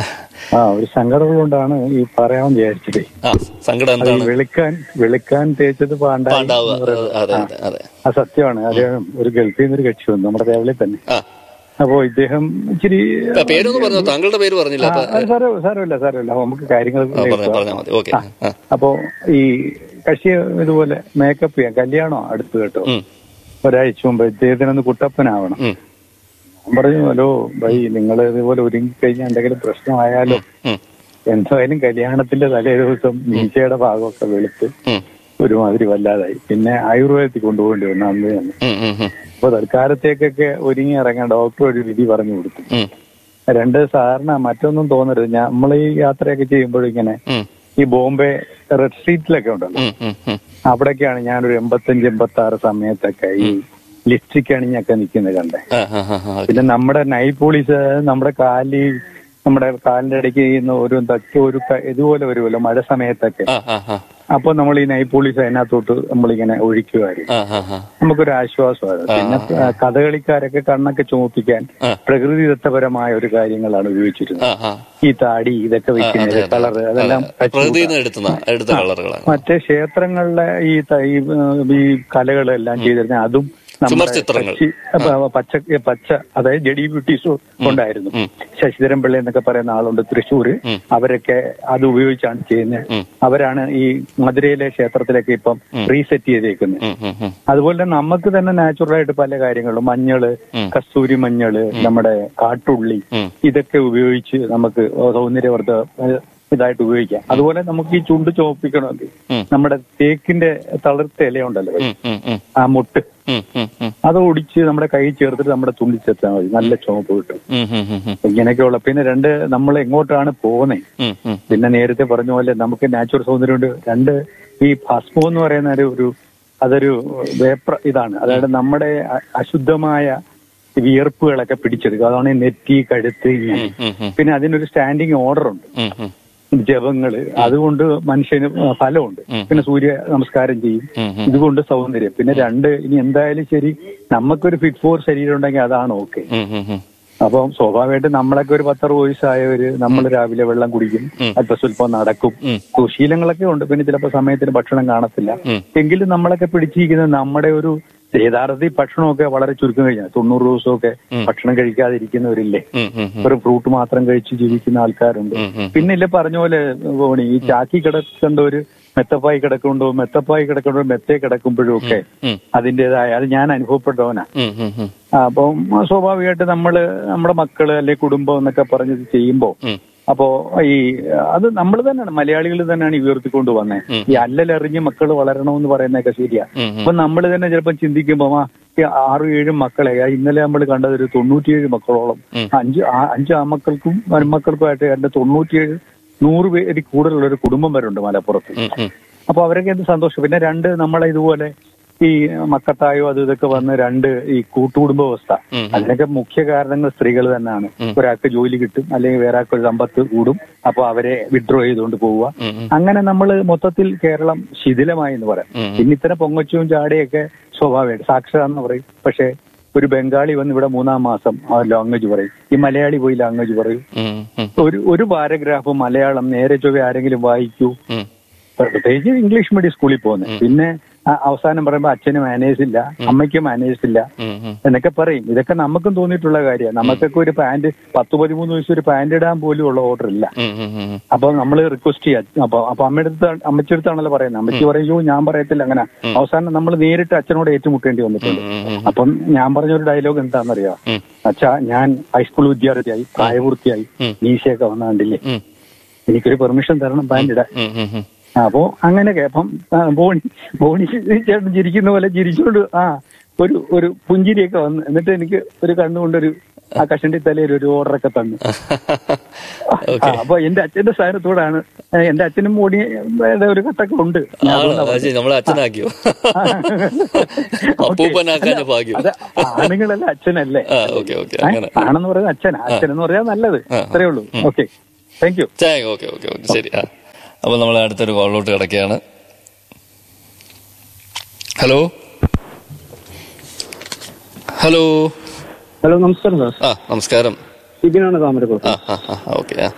ആ ഒരു സങ്കടം കൊണ്ടാണ് ഈ പറയാമെന്ന് വിചാരിച്ചത് ആ സങ്കടം അത് ഈ എന്താണ് വെളുക്കാൻ വെളുക്കാൻ തേച്ചത് പാണ്ടായി പാണ്ടാവുക എന്ന് പറയുന്നത്. അതെ ആ, അതെ അതെ ആ സത്യമാണ് അദ്ദേഹം ഒരു ഗൾഫിൽ നിന്നൊരു കക്ഷി വന്നു നമ്മുടെ തേവളിൽ തന്നെ ആ അപ്പോ ഇദ്ദേഹം ഇച്ചിരി ആ, പേരൊന്നും പറഞ്ഞോ താങ്കളുടെ പേര് പറഞ്ഞില്ല ആ, അപ്പൊ ആ, സാരമില്ല സാരമില്ല സാരമില്ല നമുക്ക് കാര്യങ്ങൾ ആ, പറഞ്ഞാ പറഞ്ഞാൽ മതി ഓക്കെ ആ അപ്പോ ഈ കക്ഷി ഇതുപോലെ മേക്കപ്പ് ചെയ്യാം കല്യാണം അടുത്ത് കേട്ടോ ഉം. ഒരാഴ്ച മുമ്പ് ഇദ്ദേഹത്തിനൊന്ന് കുട്ടപ്പനാവണം ഉം. ഞാൻ പറഞ്ഞു ഹലോ ബൈ നിങ്ങൾ ഇതുപോലെ ഒരുങ്ങി കഴിഞ്ഞാൽ എന്തെങ്കിലും പ്രശ്നമായാലോ ഉം. എന്തായാലും കല്യാണത്തിന്റെ തലേ ദിവസം മീശയുടെ ഭാഗമൊക്കെ വെളുത്ത് ഉം. ഒരുമാതിരി വല്ലാതായി പിന്നെ ആയുർവേദത്തിൽ കൊണ്ടുപോകേണ്ടി വന്നു അന്ന് തന്നെ ഉം, ഉം, ഉം. അപ്പൊ തൽക്കാലത്തേക്കൊക്കെ ഒരുങ്ങി ഇറങ്ങാൻ ഡോക്ടർ ഒരു വിധി പറഞ്ഞു കൊടുത്തു ഉം. രണ്ട് സാധാരണ മറ്റൊന്നും തോന്നരുത് നമ്മൾ ഈ യാത്രയൊക്കെ ചെയ്യുമ്പോഴും ഇങ്ങനെ ഉം. ഈ ബോംബെ റെഡ് സ്ട്രീറ്റിലൊക്കെ ഉണ്ടല്ലോ ഉം, ഉം, ഉം. അവിടേക്കാണ് ഞാനൊരു എൺപത്തഞ്ച് എൺപത്തി ആറ് സമയത്തൊക്കെ ഈ ലിപ്സ്റ്റിക് അണിഞ്ഞൊക്കെ നിൽക്കുന്നത് കണ്ടേ ആ, ആ, ആ, ആ, ഓക്കെ. പിന്നെ നമ്മുടെ നൈറ്റ് പോളീസ് നമ്മുടെ കാലി നമ്മുടെ കാലിന്റെ ഇടയ്ക്ക് ചെയ്യുന്ന ഒരു തച്ച് ഒരു ക- ഇതുപോലെ വരുമല്ലോ മഴ സമയത്തൊക്കെ ആ, ആ, ആ. അപ്പൊ നമ്മൾ ഈ നൈറ്റ് പോളീസ് അതിനകത്തോട്ട് നമ്മളിങ്ങനെ ഒഴിക്കുമായിരുന്നു ആ, ആ, ആ. നമുക്കൊരു ആശ്വാസമായിരുന്നു പിന്നെ ആ, കഥകളിക്കാരൊക്കെ കണ്ണൊക്കെ ചുമപ്പിക്കാൻ ആ. പ്രകൃതിദത്തപരമായ ഒരു കാര്യങ്ങളാണ് ഉപയോഗിച്ചിരുന്നത് ആ, ആ. ഈ താടി ഇതൊക്കെ വെക്കുന്നത് കളറ് അതെല്ലാം അതെ. പ്രകൃതിയിൽ നിന്ന് എടുത്തുന്ന എടുത്ത കളറുകളാണ് മറ്റേ ക്ഷേത്രങ്ങളിലെ ഈ ത- ഈ, ഏഹ്, ഈ കലകളെല്ലാം ചെയ്തിരുന്ന അതും നമ്മുടെ ചുമർചിത്രങ്ങൾ. കച്ചി- അപ്പൊ പച്ച പച്ച അതായത് ജഡി ബ്യൂട്ടീസും ഉണ്ടായിരുന്നു ശശിധരൻ പിള്ള എന്നൊക്കെ പറയുന്ന ആളുണ്ട് തൃശ്ശൂര് അവരൊക്കെ അത് ഉപയോഗിച്ചാണ് ചെയ്യുന്നത് അവരാണ് ഈ മധുരയിലെ ക്ഷേത്രത്തിലൊക്കെ ഇപ്പം റീസെറ്റ് ചെയ്തേക്കുന്നത് ഉം, ഉം, ഉം. അതുപോലെ തന്നെ നമുക്ക് തന്നെ നാച്ചുറൽ ആയിട്ട് പല കാര്യങ്ങളും മഞ്ഞള് കസ്തൂരി മഞ്ഞള് നമ്മുടെ കാട്ടുള്ളി ഇതൊക്കെ ഉപയോഗിച്ച് നമുക്ക് സൗന്ദര്യവർദ്ധ ഇതായിട്ട് ഉപയോഗിക്കാം അതുപോലെ നമുക്ക് ഈ ചുണ്ട് ചോപ്പിക്കണമെങ്കിൽ നമ്മുടെ തേക്കിന്റെ തളിർത്ത ഇലയുണ്ടല്ലോ ഉം, ഉം, ഉം. ആ മുട്ട് ഉം, ഉം, ഉം. അത് ഒടിച്ച് നമ്മുടെ കൈ ചേർത്തിട്ട് നമ്മുടെ തുള്ളി ചെത്താൽ മതി നല്ല ചുവപ്പ് കിട്ടും ഉം, ഉം, ഉം, ഉം. ഇങ്ങനെയൊക്കെയുള്ള പിന്നെ രണ്ട് നമ്മൾ എങ്ങോട്ടാണ് പോകുന്നത് ഉം, ഉം. പിന്നെ നേരത്തെ പറഞ്ഞ പോലെ നമുക്ക് നാച്ചുറൽ സൗന്ദര്യമുണ്ട് രണ്ട് ഈ ഭസ്മം എന്ന് പറയുന്ന ഒരു ഒരു അതൊരു വേപ്ര ഇതാണ് അതായത് നമ്മുടെ അ- അശുദ്ധമായ വിയർപ്പുകളൊക്കെ പിടിച്ചെടുക്കുക അതാണ് ഈ നെറ്റി കഴുത്ത് ഇങ്ങനെ ഉം, ഉം. പിന്നെ അതിനൊരു സ്റ്റാൻഡിങ് ഓർഡർ ഉണ്ട് ഉം, ഉം. ജപങ്ങള് അതുകൊണ്ട് മനുഷ്യന് ഫലമുണ്ട് പിന്നെ സൂര്യ നമസ്കാരം ചെയ്യും ഉം, ഉം. ഇതുകൊണ്ട് സൗന്ദര്യം പിന്നെ രണ്ട് ഇനി എന്തായാലും ശരി നമുക്കൊരു ഫിറ്റ് ഫോർ ശരീരം ഉണ്ടെങ്കിൽ അതാണ് ഓക്കെ ഉം, ഉം, ഉം. അപ്പം സ്വാഭാവികമായിട്ട് നമ്മളൊക്കെ ഒരു പത്തറുപത് വയസ്സായവര് നമ്മൾ രാവിലെ വെള്ളം കുടിക്കും അല്പസ്വല്പം നടക്കും സുശീലങ്ങളൊക്കെ ഉണ്ട് പിന്നെ ചിലപ്പോൾ സമയത്തിന് ഭക്ഷണം കാണത്തില്ല എങ്കിലും നമ്മളൊക്കെ പിടിച്ചിരിക്കുന്നത് നമ്മുടെ ഒരു യഥാർത്ഥത്തിൽ ഭക്ഷണമൊക്കെ വളരെ ചുരുക്കം കഴിഞ്ഞാൽ തൊണ്ണൂറ് ദിവസമൊക്കെ ഭക്ഷണം കഴിക്കാതിരിക്കുന്നവരില്ലേ ഉം, ഉം, ഉം. ഒരു ഫ്രൂട്ട് മാത്രം കഴിച്ച് ജീവിക്കുന്ന ആൾക്കാരുണ്ട് പിന്നെ ഇല്ല പറഞ്ഞ പോലെ പോണി ഈ ചാക്കി കിടക്കേണ്ടവര് മെത്തപ്പായി കിടക്കുന്നുണ്ടോ മെത്തപ്പായി കിടക്കുന്നുണ്ടോ മെത്തേ കിടക്കുമ്പോഴും ഒക്കെ ഉം. അതിന്റേതായ അത് ഞാൻ അനുഭവപ്പെട്ടവനാ ഉം, ഉം, ഉം. ആ, അപ്പം സ്വാഭാവികമായിട്ട് നമ്മള് നമ്മുടെ മക്കള് അല്ലെ കുടുംബം എന്നൊക്കെ പറഞ്ഞത് ചെയ്യുമ്പോ ഉം. അപ്പോ ഈ അത് നമ്മൾ തന്നെയാണ് മലയാളികൾ തന്നെയാണ് ഈ ഉയർത്തിക്കൊണ്ട് വന്നത് ഈ അല്ലലെറിഞ്ഞ് മക്കൾ വളരണമെന്ന് പറയുന്നതൊക്കെ ശരിയാ അപ്പൊ നമ്മൾ തന്നെ ചിലപ്പോൾ ചിന്തിക്കുമ്പോ ആ ഈ ആറും ഏഴും മക്കളെ ആ ഇന്നലെ നമ്മൾ കണ്ടത് ഒരു തൊണ്ണൂറ്റിയേഴ് മക്കളോളം അഞ്ച് ആ- അഞ്ച് ആമക്കൾക്കും മരുമക്കൾക്കുമായിട്ട് എന്റെ തൊണ്ണൂറ്റിയേഴ് നൂറ് പേര് കൂടുതലുള്ള ഒരു കുടുംബം വരുന്നുണ്ട് മലപ്പുറത്ത് ഉം, ഉം. അപ്പൊ അവരൊക്കെ എന്ത് സന്തോഷം പിന്നെ രണ്ട് നമ്മളെ ഇതുപോലെ ഈ മക്കത്തായോ അത് ഇതൊക്കെ വന്ന് രണ്ട് ഈ കൂട്ടുകുടുംബ വ്യവസ്ഥ അതിനൊക്കെ മുഖ്യ കാരണങ്ങൾ സ്ത്രീകൾ തന്നെയാണ് ഒരാൾക്ക് ജോലി കിട്ടും അല്ലെങ്കിൽ വേറെ ആൾക്ക് ഒരു സമ്പത്ത് കൂടും അപ്പൊ അവരെ വിഡ്രോ ചെയ്തുകൊണ്ട് പോവുക അങ്ങനെ നമ്മൾ മൊത്തത്തിൽ കേരളം ശിഥിലമായി എന്ന് പറയാം പിന്നെ ഇത്തരം പൊങ്ങച്ചവും ചാടിയൊക്കെ സ്വാഭാവികമായിട്ട് സാക്ഷര എന്ന് പറയും പക്ഷെ ഒരു ബംഗാളി വന്ന് ഇവിടെ മൂന്നാം മാസം ആ ലാംഗ്വേജ് പറയും ഈ മലയാളി പോയി ലാംഗ്വേജ് പറയും ഉം, ഉം. ഒരു ഒരു പാരഗ്രാഫ് മലയാളം നേരെ ചൊവ്വേ ആരെങ്കിലും വായിക്കൂ ഉം. പ്രത്യേകിച്ച് ഇംഗ്ലീഷ് മീഡിയം സ്കൂളിൽ പോകുന്നത് പിന്നെ ആ- അവസാനം പറയുമ്പോൾ അച്ഛന് മാനേജ് ഇല്ല അമ്മയ്ക്ക് മാനേജ് ഇല്ല ഉം, ഉം. എന്നൊക്കെ പറയും ഇതൊക്കെ നമുക്കും തോന്നിയിട്ടുള്ള കാര്യമാണ് നമുക്കൊക്കെ ഒരു പാന്റ് പത്ത് പതിമൂന്ന് വയസ്സ് ഒരു പാന്റ് ഇടാൻ പോലും ഉള്ള ഓർഡർ ഇല്ല ഉം, ഉം, ഉം. അപ്പൊ നമ്മൾ റിക്വസ്റ്റ് ചെയ്യാം അപ്പൊ അപ്പൊ അമ്മയുടെ അടുത്ത് അമ്മച്ചി അടുത്താണല്ലോ പറയുന്നത് അമ്മച്ചി പറയൂ ഞാൻ പറയത്തില്ല അങ്ങനെ അവസാനം നമ്മൾ നേരിട്ട് അച്ഛനോട് ഏറ്റുമുട്ടേണ്ടി വന്നിട്ടുണ്ട് അപ്പം ഞാൻ പറഞ്ഞൊരു ഡയലോഗ് എന്താണെന്നറിയോ ഉം. അച്ഛാ ഞാൻ ഹൈസ്കൂൾ വിദ്യാർത്ഥിയായി പ്രായപൂർത്തിയായി ഉം. മീശയൊക്കെ വന്ന കണ്ടില്ലേ ഉം. എനിക്കൊരു പെർമിഷൻ തരണം പാന്റ് ഇടാൻ ഉം, ഉം, ഉം. അപ്പോ അങ്ങനെയൊക്കെ അപ്പം ആ, ബോണി ബോണി ചേട്ടൻ ചിരിക്കുന്ന പോലെ ചിരിച്ചോണ്ട് ആ ഒരു ഒരു പുഞ്ചിരിയൊക്കെ വന്ന് എന്നിട്ട് എനിക്ക് ഒരു കണ്ണുകൊണ്ടൊരു ആ കഷണ്ടി തലയിൽ ഒരു ഓർഡറൊക്കെ തന്നു ഓക്കെ ആ, അപ്പൊ എന്റെ അച്ഛന്റെ സ്ഥാനത്തോടാണ് ഏ, എന്റെ അച്ഛനും മോടിയുടെ ഒരു കട്ടൊക്കെ ഉണ്ട് ആണോ അത് ശരി നമ്മളെ അച്ഛനാക്കിയോ അപ്പൂപ്പനാക്കാന്റെ ഭാഗ്യം അത് ആണുങ്ങളല്ല അച്ഛനല്ലേ ആ ഓക്കെ ഓക്കെ ഏ? അങ്ങനെ ആണെന്ന് പറയുന്നത് അച്ഛനാ അച്ഛൻ എന്ന് പറയാൻ നല്ലത് ആ. അത്രേ ഉള്ളൂ ഓക്കെ താങ്ക് യു ചായ ഓക്കെ ഓക്കെ ഓക്കെ ശരി ആ അപ്പൊ നമ്മൾ അടുത്തൊരു കോളിലോട്ട് കിടക്കുകയാണ് ഹലോ ഹലോ ഹലോ നമസ്കാരം സാർ ആ നമസ്കാരം ഇതിനാണ് താമരക്കുളം ആ ആ ആ ഓക്കെ ആ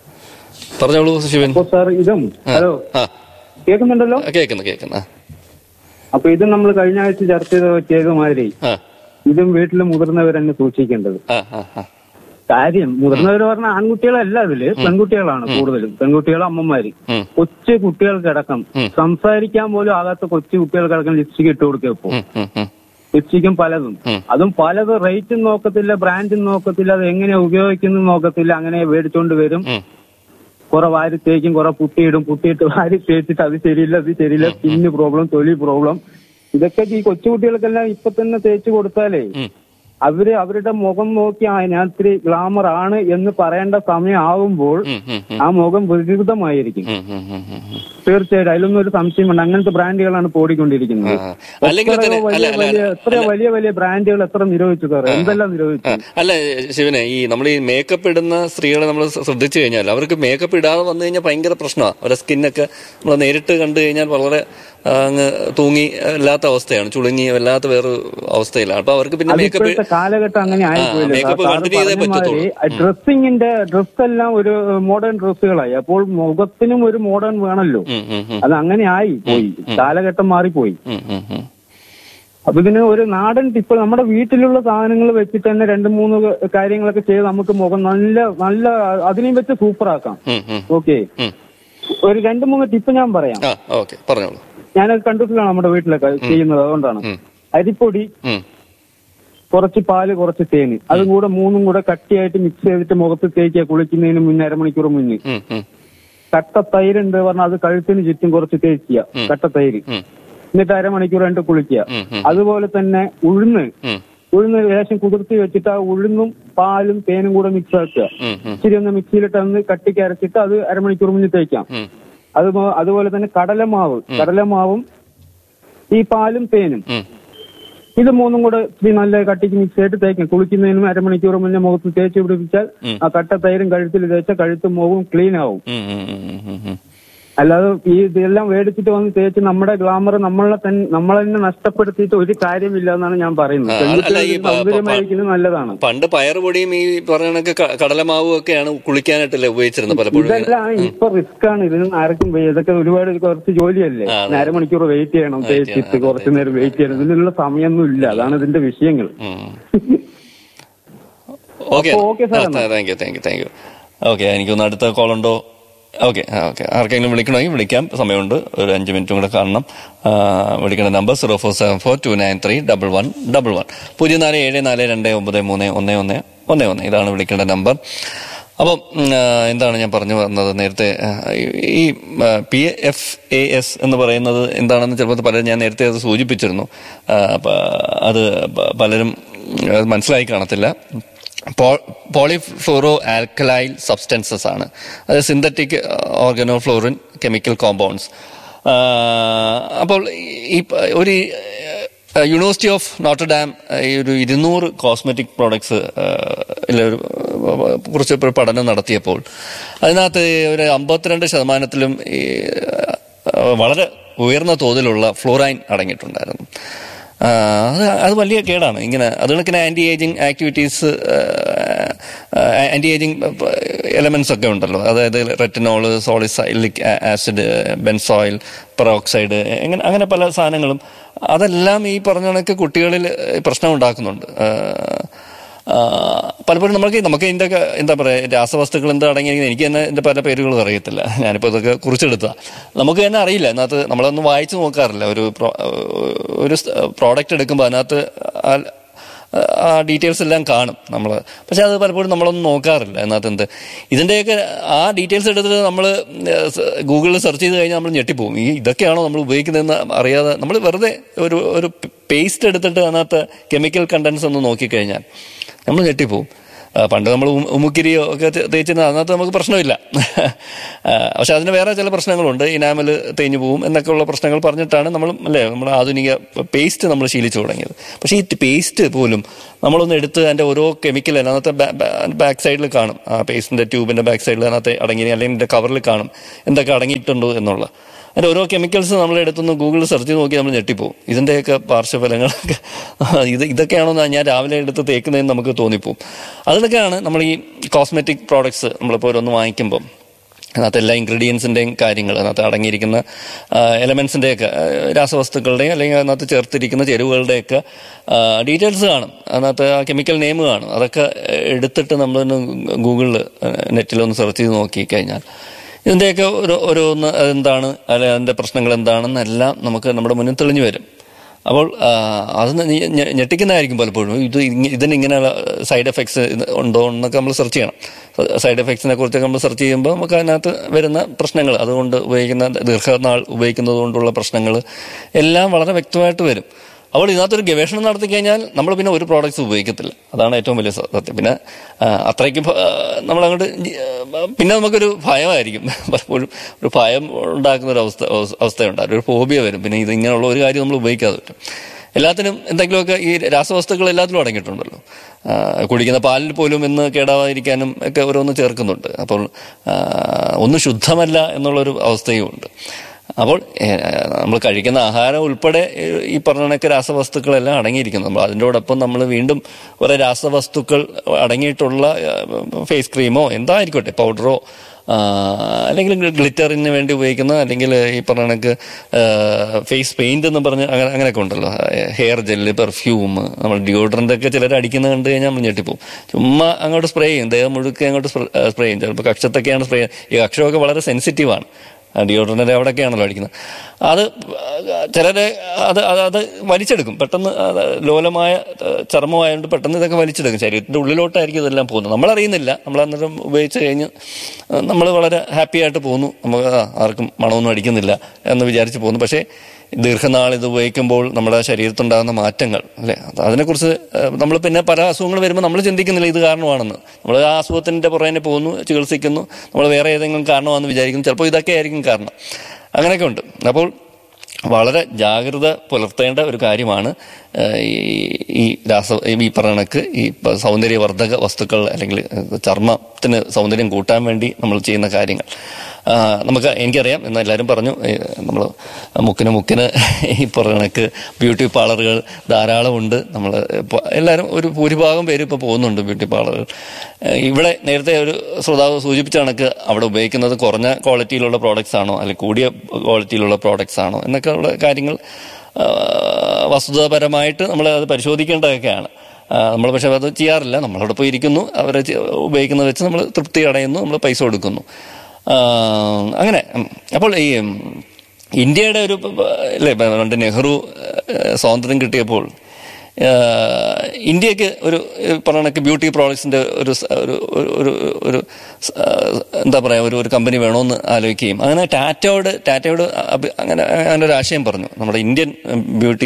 പറഞ്ഞോളൂ ശിവൻ അപ്പൊ സാർ ഇതും ആ, ഹലോ ആ കേൾക്കുന്നുണ്ടല്ലോ ആ, കേൾക്കുന്നു കേൾക്കുന്നു ആ, അപ്പൊ ഇത് നമ്മൾ കഴിഞ്ഞ ആഴ്ച ചർച്ച ചെയ്ത ചെയ്ത മാതിരി ആ ഇതും വീട്ടിൽ മുതിർന്നവർ തന്നെ സൂക്ഷിക്കേണ്ടത് ആ ആ ആ കാര്യം മുതിർന്നവർ പറഞ്ഞ ആൺകുട്ടികളല്ല അതില് പെൺകുട്ടികളാണ് കൂടുതലും പെൺകുട്ടികളും അമ്മമാര് ഉം. കൊച്ചു കുട്ടികൾക്കടക്കം ഉം. സംസാരിക്കാൻ പോലും ആകാത്ത കൊച്ചു കുട്ടികൾക്കടക്കം ലിപ്സ്റ്റിക് ഇട്ട് കൊടുക്കുക ഇപ്പൊ ഉം, ഉം, ഉം. ലിപ്സ്റ്റിക്കും പലതും ഉം. അതും പലതും റേറ്റും നോക്കത്തില്ല ബ്രാൻഡും നോക്കത്തില്ല അത് എങ്ങനെ ഉപയോഗിക്കുന്നു നോക്കത്തില്ല അങ്ങനെ മേടിച്ചോണ്ട് വരും ഉം. കുറെ വാരി തേക്കും കുറെ പുട്ടിയിടും പുട്ടിയിട്ട് വാരി തേച്ചിട്ട് അത് ശരിയില്ല അത് ശരിയില്ല സ്കിന്ന് പ്രോബ്ലം തൊലി പ്രോബ്ലം ഇതൊക്കെ ഈ കൊച്ചുകുട്ടികൾക്കെല്ലാം ഇപ്പൊ തന്നെ തേച്ച് കൊടുത്താലേ ഉം. അവര് അവരുടെ മുഖം നോക്കി ആ ഞാൻ ഇത്തിരി ഗ്ലാമർ ആണ് എന്ന് പറയേണ്ട സമയം ആവുമ്പോൾ ഉം, ഉം, ഉം. ആ മുഖം വികൃതമായിരിക്കും ഉം, ഉം, ഉം, ഉം, ഉം. തീർച്ചയായിട്ടും അതിലൊന്നും ഒരു സംശയം വേണ്ട അങ്ങനത്തെ ബ്രാൻഡുകളാണ് ആ, ഓടിക്കൊണ്ടിരിക്കുന്നത് ആ. അല്ലെങ്കിൽ എത്രയോ തന്നെ വലിയ അല്ല അല്ല വലിയ അല്ല എത്ര വലിയ വലിയ ബ്രാൻഡുകൾ എത്ര നിരോധിച്ചു സാർ എന്തെല്ലാം ആ, നിരോധിച്ചു അല്ല ശിവനെ ഈ നമ്മൾ ഈ മേക്കപ്പ് ഇടുന്ന സ്ത്രീകളെ നമ്മൾ ശ്രദ്ധിച്ചു കഴിഞ്ഞാൽ അവർക്ക് മേക്കപ്പ് ഇടാതെ വന്നു കഴിഞ്ഞാൽ ഭയങ്കര പ്രശ്നമാണ് അവരുടെ സ്കിന്നൊക്കെ നമ്മൾ നേരിട്ട് കണ്ടു കഴിഞ്ഞാൽ വളരെ ആ, അങ്ങ് തൂങ്ങി അല്ലാത്ത അവസ്ഥയാണ് ചുളുങ്ങി വല്ലാത്ത വേറെ അവസ്ഥയിലാണ് അപ്പൊ അവർക്ക് പിന്നെ മേക്കപ്പ് അതിപ്പോഴത്തെ കാലഘട്ടം അങ്ങനെ ആയിപ്പോയില്ല makeup continue ചെയ്തേ പറ്റത്തുള്ളൂ. ഡ്രസ്സിങ്ങിന്റെ ഡ്രസ് എല്ലാം ഒരു മോഡേൺ ഡ്രസ്സുകളായി അപ്പോൾ മുഖത്തിനും ഒരു മോഡേൺ വേണമല്ലോ ഉം, ഉം, ഉം. അത് അങ്ങനെ ആയി പോയി കാലഘട്ടം മാറിപ്പോയി ഉം, ഉം, ഉം. അപ്പൊ ഇതിന് ഒരു നാടൻ ടിപ്പ് നമ്മുടെ വീട്ടിലുള്ള സാധനങ്ങൾ വെച്ചിട്ട് തന്നെ രണ്ട് മൂന്ന് കാര്യങ്ങളൊക്കെ ചെയ്ത് നമുക്ക് മുഖം നല്ല നല്ല അതിനെയും വെച്ച് സൂപ്പർ ആക്കാം ഉം, ഉം, ഓക്കെ ഉം. ഒരു രണ്ട് മൂന്ന് ടിപ്പ് ഞാൻ പറയാം ആ ഓക്കെ പറഞ്ഞോളൂ ഞാനത് കണ്ടിട്ടില്ല നമ്മുടെ വീട്ടിലൊക്കെ ചെയ്യുന്നത് അതുകൊണ്ടാണ് ഉം. അരിപ്പൊടി ഉം, കുറച്ച് പാല് കുറച്ച് തേന് അതും കൂടെ മൂന്നും കൂടെ കട്ടിയായിട്ട് മിക്സ് ചെയ്തിട്ട് മുഖത്ത് തേക്കുക കുളിക്കുന്നതിന് മുന്നേ അരമണിക്കൂർ മുന്നേ ഉം, ഉം, കട്ട തൈര് ഉണ്ട് പറഞ്ഞാൽ അത് കഴുത്തിന് ചുറ്റും കുറച്ച് തേക്കുക കട്ട തൈര് ഉം, എന്നിട്ട് അരമണിക്കൂർ കഴിഞ്ഞിട്ട് കുളിക്കുക ഉം, ഉം. അതുപോലെ തന്നെ ഉഴുന്ന് ഉം, ഉഴുന്ന് ലേശം കുതിർത്തി വെച്ചിട്ട് ആ ഉഴുന്നും പാലും തേനും കൂടെ മിക്സ് ആക്കുക ഉം, ഉം, ഇച്ചിരി ഒന്ന് മിക്സിയിലിട്ട് ഒന്ന് കട്ടിക്ക് അരച്ചിട്ട് അത് അരമണിക്കൂർ മുന്നേ തേക്കാം ഉം. അത് അതുപോലെ തന്നെ കടലമാവ് കടലമാവും ഈ പാലും തേനും ഉം. ഇത് മൂന്നും കൂടെ ഇച്ചിരി നല്ല കട്ടിക്ക് മിക്സ് ആയിട്ട് തേക്കാം കുളിക്കുന്നതിനും അരമണിക്കൂർ മുന്നേ മുഖത്ത് തേച്ച് പിടിപ്പിച്ചാൽ ആ കട്ട തൈരും കഴുത്തിൽ തേച്ച കഴുത്തും മുഖവും ക്ലീൻ ആവും ഉം, ഉം, ഉം, ഉം, ഉം, ഉം. അല്ലാതെ ഈ ഇതെല്ലാം മേടിച്ചിട്ട് വന്ന് തേച്ച് നമ്മുടെ ഗ്ലാമർ നമ്മളെ തന്നെ നമ്മളെ തന്നെ നഷ്ടപ്പെടുത്തിയിട്ട് ഒരു കാര്യമില്ല എന്നാണ് ഞാൻ പറയുന്നത് ആ, അല്ല, ഈ പെൺകുട്ടികൾക്ക് പ- പ- സൗന്ദര്യമായിരിക്കുന്നത് നല്ലതാണ് പണ്ട് പയറുപൊടിയും ഈ പറയുന്ന കണക്ക് ക- കടലമാവും ഒക്കെയാണ് കുളിക്കാനായിട്ടല്ലേ ഉപയോഗിച്ചിരുന്നത് പലപ്പോഴും ഇങ്ങനെ. ഇതെല്ലാം ഇപ്പൊ റിസ്ക് ആണ് ഇതിനൊന്നും ആർക്കും വയ്യ. ഇതൊക്കെ ഒരുപാട് കുറച്ച് ജോലിയല്ലേ ആ, അതെ. അരമണിക്കൂർ വെയിറ്റ് ചെയ്യണം Wait ചെയ്യണം, തേച്ചിട്ട് അതെ, കുറച്ചു നേരം വെയിറ്റ് ചെയ്യണം ഇതിനുള്ള സമയമൊന്നും ഇല്ല അതാണ് ഇതിന്റെ വിഷയങ്ങൾ ഉം. ഓക്കെ അപ്പൊ okay, sir, എന്നാ. Thank you thank you thank you okay എനിക്കൊന്ന് അടുത്ത കോൾ ഉണ്ടോ ഓക്കെ ആ ഓക്കെ ആർക്കെങ്കിലും വിളിക്കണമെങ്കിൽ വിളിക്കാം സമയമുണ്ട് ഒരു അഞ്ച് മിനിറ്റും കൂടെ കാണണം ആ, വിളിക്കേണ്ട number zero four seven four two nine three double one double one പൂജ്യം നാല് ഏഴ് നാല് രണ്ട് ഒമ്പത് മൂന്ന് ഒന്ന് ഒന്ന് ഒന്ന് ഒന്ന് ഇതാണ് വിളിക്കേണ്ട നമ്പർ അപ്പം ഉം, ആ, എന്താണ് ഞാൻ പറഞ്ഞു വന്നത് നേരത്തെ ആ, ഈ പി എഫ് എ എസ് എന്ന് പറയുന്നത് എന്താണെന്ന് ചിലപ്പോൾ പലരും ഞാൻ നേരത്തെ അത് സൂചിപ്പിച്ചിരുന്നു ആ, അപ്പൊ അത് പ- പലരും ഉം, അത് മനസ്സിലായി കാണത്തില്ല പോളിഫ്ലോറോ ആൽക്കലൈൽ സബ്സ്റ്റൻസസ് ആണ് അത് synthetic organofluorine chemical compounds അപ്പോൾ ഈ പ- ഒരു യൂണിവേഴ്സിറ്റി ഓഫ് നോട്ടർഡാം ഈ ഒരു ഇരുന്നൂറ് കോസ്മെറ്റിക് പ്രോഡക്ട്സ് കുറിച്ച് ഒരു പഠനം നടത്തിയപ്പോൾ അതിനകത്ത് ഒരു അമ്പത്തിരണ്ട് ശതമാനത്തിലും ഈ ആ, വളരെ ഉയർന്ന തോതിലുള്ള ഫ്ലോറൈൻ അടങ്ങിയിട്ടുണ്ടായിരുന്നു ആ, അത് അത് വലിയ കേടാണ് ഇങ്ങനെ അത് കണക്കിന് anti ageing activities anti ageing elements ഒക്കെ ഉണ്ടല്ലോ അതായത് retinol salicylic acid benzoyl peroxide അങ്ങനെ അങ്ങനെ പല സാധനങ്ങളും അതെല്ലാം ഈ പറഞ്ഞ കണക്ക് കുട്ടികളിൽ പ്രശ്നം ഉണ്ടാക്കുന്നുണ്ട് ആ, ആ, പലപ്പോഴും നമുക്ക് നമുക്ക് ഇതിൻ്റെ ഒക്കെ എന്താ പറയുക രാസവസ്തുക്കൾ എന്താ അടങ്ങിയിരിക്കുന്നത് എനിക്ക് തന്നെ ഇതിൻ്റെ പല പേരുകളും അറിയത്തില്ല ഞാനിപ്പോൾ ഇതൊക്കെ കുറിച്ചെടുത്ത നമുക്ക് തന്നെ അറിയില്ല അതിനകത്ത് നമ്മളൊന്നും വായിച്ചു നോക്കാറില്ല ഒരു പ്രോ- ഒരു പ്രോഡക്റ്റ് എടുക്കുമ്പോൾ അതിനകത്ത് ആ- ആ ഡീറ്റെയിൽസ് എല്ലാം കാണും നമ്മൾ പക്ഷെ അത് പലപ്പോഴും നമ്മളൊന്നും നോക്കാറില്ല അതിനകത്ത് എന്ത് ഇതിൻ്റെയൊക്കെ ആ ഡീറ്റെയിൽസ് എടുത്തിട്ട് നമ്മൾ ഗൂഗിളിൽ സെർച്ച് ചെയ്ത് കഴിഞ്ഞാൽ നമ്മൾ ഞെട്ടിപ്പോകും ഈ ഇതൊക്കെയാണോ നമ്മൾ ഉപയോഗിക്കുന്നതെന്ന് അറിയാതെ നമ്മൾ വെറുതെ ഒരു ഒരു പേസ്റ്റ് എടുത്തിട്ട് അതിനകത്ത് കെമിക്കൽ കണ്ടൻസ് ഒന്ന് നോക്കിക്കഴിഞ്ഞാൽ നമ്മൾ ഞെട്ടിപ്പോവും ആ, പണ്ട് നമ്മൾ ഉം- ഉമ്മുക്കിരിയോ ഒക്കെ തേ- തേച്ചിരുന്ന അതിനകത്ത് നമുക്ക് പ്രശ്നമില്ല ആ, പക്ഷെ അതിന് വേറെ ചില പ്രശ്നങ്ങളുണ്ട് ഇനാമൽ തേഞ്ഞു പോവും എന്നൊക്കെയുള്ള പ്രശ്നങ്ങൾ പറഞ്ഞിട്ടാണ് നമ്മൾ അല്ലേ നമ്മുടെ ആധുനിക പേസ്റ്റ് നമ്മൾ ശീലിച്ചു തുടങ്ങിയത് പക്ഷേ ഈ പേസ്റ്റ് പോലും നമ്മളൊന്ന് എടുത്ത് അതിൻ്റെ ഓരോ കെമിക്കൽ അതിനകത്ത് ബാക്ക് സൈഡിൽ കാണും ആ പേസ്റ്റിൻ്റെ ട്യൂബിൻ്റെ ബാക്ക് സൈഡിൽ അതിനകത്ത് അടങ്ങി അല്ലെങ്കിൽ ഇതിൻ്റെ കവറിൽ കാണും എന്തൊക്കെ അടങ്ങിയിട്ടുണ്ടോ എന്നുള്ള അതിൻ്റെ ഓരോ കെമിക്കൽസ് നമ്മൾ എടുത്തൊന്ന് ഗൂഗിളിൽ സെർച്ച് ചെയ്ത് നോക്കി നമ്മൾ ഞെട്ടിപ്പോവും ഇതിൻ്റെയൊക്കെ പാർശ്വഫലങ്ങളൊക്കെ ഇത് ഇതൊക്കെയാണോ ഞാൻ രാവിലെ എടുത്ത് തേക്കുന്നതെന്ന് നമുക്ക് തോന്നിപ്പോവും അതിലൊക്കെയാണ് നമ്മൾ ഈ കോസ്മെറ്റിക് പ്രോഡക്ട്സ് നമ്മളിപ്പോൾ ഓരോന്ന് വാങ്ങിക്കുമ്പം അതിനകത്ത് എല്ലാ ഇൻഗ്രീഡിയൻസിൻ്റെയും കാര്യങ്ങൾ അതിനകത്ത് അടങ്ങിയിരിക്കുന്ന എലമെൻസിൻ്റെയൊക്കെ രാസവസ്തുക്കളുടെയും അല്ലെങ്കിൽ അതിനകത്ത് ചേർത്തിരിക്കുന്ന ചേരുവകളുടെയൊക്കെ ഡീറ്റെയിൽസ് കാണും അതിനകത്ത് ആ കെമിക്കൽ നെയിം കാണും അതൊക്കെ എടുത്തിട്ട് നമ്മളൊന്ന് ഗൂഗിളിൽ നെറ്റിലൊന്ന് സെർച്ച് ചെയ്ത് നോക്കി കഴിഞ്ഞാൽ ഇതിൻ്റെയൊക്കെ ഒരു ഓരോന്ന് എന്താണ് അല്ലെ അതിൻ്റെ പ്രശ്നങ്ങൾ എന്താണെന്നെല്ലാം നമുക്ക് നമ്മുടെ മുന്നിൽ തെളിഞ്ഞു വരും അപ്പോൾ ആ, അത് ഞ- ഞ- ഞെട്ടിക്കുന്നതായിരിക്കും പലപ്പോഴും ഇത് ഇങ്ങ- ഇതിന് ഇങ്ങനെയുള്ള സൈഡ് എഫക്ട്സ് ഉണ്ടോ എന്നൊക്കെ നമ്മൾ സെർച്ച് ചെയ്യണം സൈഡ് എഫക്ട്സിനെ കുറിച്ചൊക്കെ നമ്മൾ സെർച്ച് ചെയ്യുമ്പോൾ നമുക്ക് അതിനകത്ത് വരുന്ന പ്രശ്നങ്ങൾ അതുകൊണ്ട് ഉപയോഗിക്കുന്ന ദീർഘനാൾ ഉപയോഗിക്കുന്നത് കൊണ്ടുള്ള പ്രശ്നങ്ങൾ എല്ലാം വളരെ വ്യക്തമായിട്ട് വരും അപ്പോൾ ഇതിനകത്തൊരു ഗവേഷണം നടത്തി കഴിഞ്ഞാൽ നമ്മൾ പിന്നെ ഒരു പ്രോഡക്റ്റ്സ് ഉപയോഗിക്കത്തില്ല അതാണ് ഏറ്റവും വലിയ സ- സത്യം പിന്നെ ആ, അത്രയ്ക്ക് ഭ- ആ, നമ്മളങ്ങോട്ട് ഞ- ആ, പിന്നെ നമുക്കൊരു ഭയമായിരിക്കും പലപ്പോഴും ഒരു ഭയം ഉണ്ടാക്കുന്ന ഒരു അവസ്ഥ അവസ്ഥ- അവസ്ഥയുണ്ടാകും ഒരു ഫോബിയ വരും പിന്നെ ഇത് ഇങ്ങനെയുള്ള ഒരു കാര്യം നമ്മൾ ഉപയോഗിക്കാതെ പറ്റും എല്ലാത്തിനും എന്തെങ്കിലുമൊക്കെ ഈ രാസവസ്തുക്കൾ എല്ലാത്തിലും അടങ്ങിയിട്ടുണ്ടല്ലോ ആ, കുടിക്കുന്ന പാലിൽ പോലും ഇന്ന് കേടാവാതിരിക്കാനും ഒക്കെ ഓരോന്ന് ചേർക്കുന്നുണ്ട് അപ്പോൾ ആ, ഒന്നും ശുദ്ധമല്ല എന്നുള്ളൊരു അവസ്ഥയും ഉണ്ട് അപ്പോൾ നമ്മൾ കഴിക്കുന്ന ആഹാരം ഉൾപ്പെടെ ഏഹ്, ഈ പറഞ്ഞ കണക്ക് രാസവസ്തുക്കളെല്ലാം അടങ്ങിയിരിക്കുന്നു നമ്മൾ അതിൻ്റെയോടൊപ്പം നമ്മൾ വീണ്ടും കുറേ രാസവസ്തുക്കൾ അടങ്ങിയിട്ടുള്ള ഫേസ് ക്രീമോ എന്തായിരിക്കട്ടെ പൗഡറോ ആ, അല്ലെങ്കിൽ ഗ്ലിറ്ററിന് വേണ്ടി ഉപയോഗിക്കുന്ന അല്ലെങ്കിൽ ഈ പറഞ്ഞ കണക്ക് ഫേസ് പെയിന്റ് എന്ന് പറഞ്ഞ് അങ്ങനെ അങ്ങനെയൊക്കെ ഉണ്ടല്ലോ ഹെയർ ജെല്ല് പെർഫ്യൂം നമ്മൾ ഡിയോഡ്രൻ്റ് ഒക്കെ ചിലർ അടിക്കുന്നത് കണ്ട് കഴിഞ്ഞാൽ നമ്മൾ ഞെട്ടിപ്പോവും ചുമ്മാ അങ്ങോട്ട് സ്പ്രേ ചെയ്യും ദേഹം മുഴുക്കെ അങ്ങോട്ട് സ്പ്രേ ചെയ്യും ചിലപ്പോൾ കക്ഷത്തൊക്കെയാണ് സ്പ്രേ ഈ കക്ഷമൊക്കെ വളരെ സെൻസിറ്റീവാണ് ഡിയോഡ്രൻ്റ് അവിടെയൊക്കെയാണല്ലോ അടിക്കുന്നത് അത് ചിലരെ അത് അത് അത് വലിച്ചെടുക്കും പെട്ടെന്ന് അത് ലോലമായ ഏഹ്, ചർമ്മമായതുകൊണ്ട് പെട്ടെന്ന് ഇതൊക്കെ വലിച്ചെടുക്കും ശരീരത്തിൻ്റെ ഉള്ളിലോട്ടായിരിക്കും ഇതെല്ലാം പോകുന്നത് നമ്മളറിയുന്നില്ല നമ്മൾ അന്നേരം ഉപയോഗിച്ച് കഴിഞ്ഞ് നമ്മൾ വളരെ ഹാപ്പി ആയിട്ട് പോകുന്നു നമുക്ക് ആ, ആർക്കും മണമൊന്നും അടിക്കുന്നില്ല എന്ന് വിചാരിച്ച് പോകുന്നു പക്ഷേ ദീർഘനാൾ ഇത് ഉപയോഗിക്കുമ്പോൾ നമ്മുടെ ശരീരത്തുണ്ടാകുന്ന മാറ്റങ്ങൾ അല്ലേ അത് അതിനെക്കുറിച്ച് നമ്മൾ പിന്നെ പല അസുഖങ്ങൾ വരുമ്പോൾ നമ്മൾ ചിന്തിക്കുന്നില്ല ഇത് കാരണമാണെന്ന് നമ്മൾ ആ അസുഖത്തിൻ്റെ പുറകെ പോകുന്നു ചികിത്സിക്കുന്നു നമ്മൾ വേറെ ഏതെങ്കിലും കാരണമാണെന്ന് വിചാരിക്കുന്നു ചിലപ്പോൾ ഇതൊക്കെ ആയിരിക്കും കാരണം അങ്ങനെയൊക്കെ ഉണ്ട് അപ്പോൾ വളരെ ജാഗ്രത പുലർത്തേണ്ട ഒരു കാര്യമാണ് ഏഹ്, ഈ ഈ രാസ ഈ പറഞ്ഞ കണക്ക് ഈ പ- സൗന്ദര്യവർദ്ധക വസ്തുക്കൾ അല്ലെങ്കിൽ ഏഹ്, ചർമ്മത്തിന് സൗന്ദര്യം കൂട്ടാൻ വേണ്ടി നമ്മൾ ചെയ്യുന്ന കാര്യങ്ങൾ ആ, നമുക്ക് എനിക്കറിയാം എന്ന് എല്ലാവരും പറഞ്ഞു നമ്മൾ മുക്കിന് മുക്കിന് ഈ പറഞ്ഞ കണക്ക് ബ്യൂട്ടി പാർലറുകൾ ധാരാളമുണ്ട് നമ്മൾ എല്ലാവരും ഒരു ഭൂരിഭാഗം പേര് ഇപ്പോൾ പോകുന്നുണ്ട് ബ്യൂട്ടി പാർലറുകൾ ഏഹ്, ഇവിടെ നേരത്തെ ഒരു ശ്രോതാവ് സൂചിപ്പിച്ച കണക്ക് അവിടെ ഉപയോഗിക്കുന്നത് കുറഞ്ഞ ക്വാളിറ്റിയിലുള്ള പ്രോഡക്റ്റ്സ് ആണോ അല്ലെങ്കിൽ കൂടിയ ക്വാളിറ്റിയിലുള്ള പ്രോഡക്റ്റ്സ് ആണോ എന്നൊക്കെ ഉള്ള കാര്യങ്ങൾ ആ, വസ്തുതാപരമായിട്ട് നമ്മൾ അത് പരിശോധിക്കേണ്ടതൊക്കെയാണ് നമ്മൾ പക്ഷേ അത് ചെയ്യാറില്ല നമ്മളവിടെ പോയി ഇരിക്കുന്നു അവരെ ചെ- ഉപയോഗിക്കുന്നത് വെച്ച് നമ്മൾ തൃപ്തി അടയുന്നു നമ്മൾ പൈസ കൊടുക്കുന്നു ആ, അങ്ങനെ ഉം. അപ്പോൾ ഈ ഉം, ഇന്ത്യയുടെ ഒരു പ- പ- അല്ലേ ഇപ്പം പണ്ട് നെഹ്റു ഏഹ്, സ്വാതന്ത്ര്യം കിട്ടിയപ്പോൾ ഏഹ്, ഇന്ത്യക്ക് ഒരു ഈ പറഞ്ഞ കണക്ക് ബ്യൂട്ടി പ്രോഡക്ട്സിന്റെ ഒരു സ- ഒരു ഒരു- ഒരു ഒരു സ- എന്താ പറയുക ഒരു ഒരു കമ്പനി വേണമെന്ന് ആലോചിക്കുകയും അങ്ങനെ ടാറ്റയോട് ടാറ്റയോട് അഭി- അങ്ങനെ അങ്ങനെ ഒരു ആശയം പറഞ്ഞു നമ്മുടെ ഇന്ത്യൻ ബ്യൂട്ടി